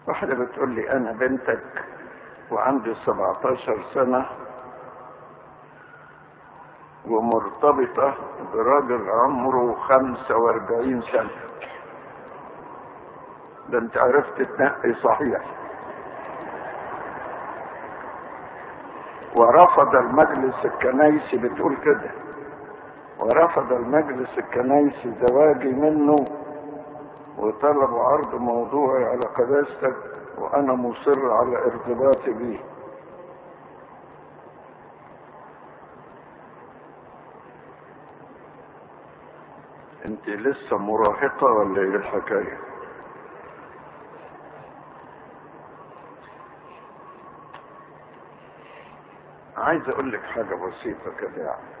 واحدة بتقول لي أنا بنتك وعندي 17 سنة ومرتبطة براجل عمره 45 سنة ده انت عرفت تنقي صحيح ورفض المجلس الكنيسي بتقول كده ورفض المجلس الكنيسي زواجي منه وطلبوا عرض موضوعي على قداستك وانا مصر على ارتباطي بيه انت لسه مراهقة ولا ايه الحكاية عايز اقول لك حاجة بسيطة كده يعني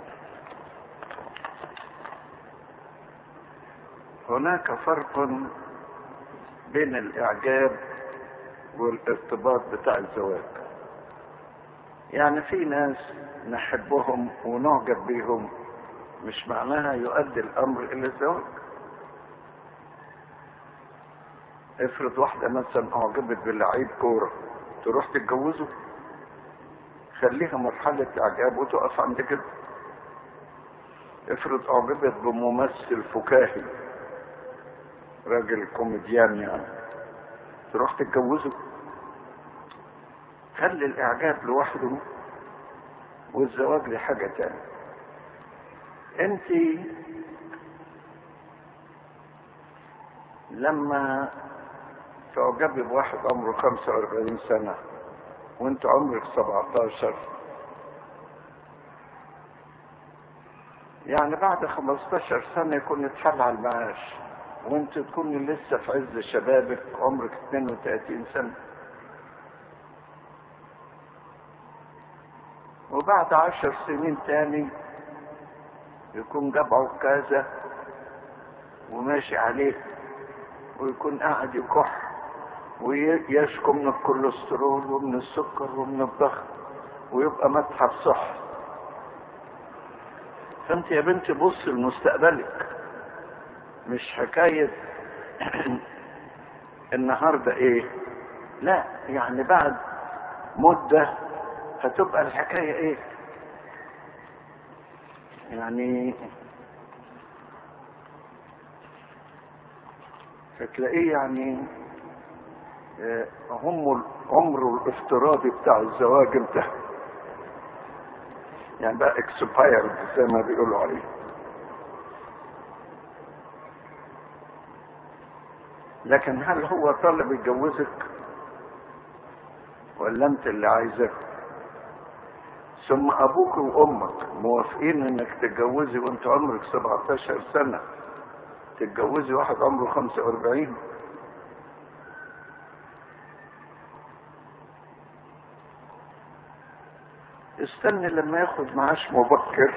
هناك فرق بين الاعجاب والارتباط بتاع الزواج يعني في ناس نحبهم ونعجب بيهم مش معناها يؤدي الامر الى الزواج افرض واحدة مثلا اعجبت بلعيب كورة تروح تتجوزه خليها مرحلة اعجاب وتقف عند كده افرض اعجبت بممثل فكاهي راجل كوميديان يعني تروح تتجوزه خلي الاعجاب لوحده والزواج لحاجة تانية انت لما تعجبي بواحد عمره 45 سنة وانت عمرك 17 يعني بعد 15 سنة يكون اتحل على المعاش وانت تكوني لسه في عز شبابك عمرك 32 سنة وبعد عشر سنين تاني يكون جاب عكازة وماشي عليه ويكون قاعد يكح ويشكو من الكوليسترول ومن السكر ومن الضغط ويبقى متحف صح فانت يا بنتي بص لمستقبلك مش حكاية النهاردة ايه لا يعني بعد مدة هتبقى الحكاية ايه يعني فتلاقيه يعني هم عمره الافتراضي بتاع الزواج انتهى يعني بقى اكسبايرد زي ما بيقولوا عليه لكن هل هو طالب يتجوزك ولا انت اللي عايزه ثم ابوك وامك موافقين انك تتجوزي وانت عمرك 17 سنة تتجوزي واحد عمره 45 استني لما ياخد معاش مبكر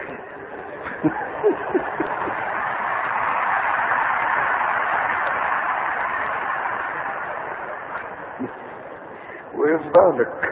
ويفضلك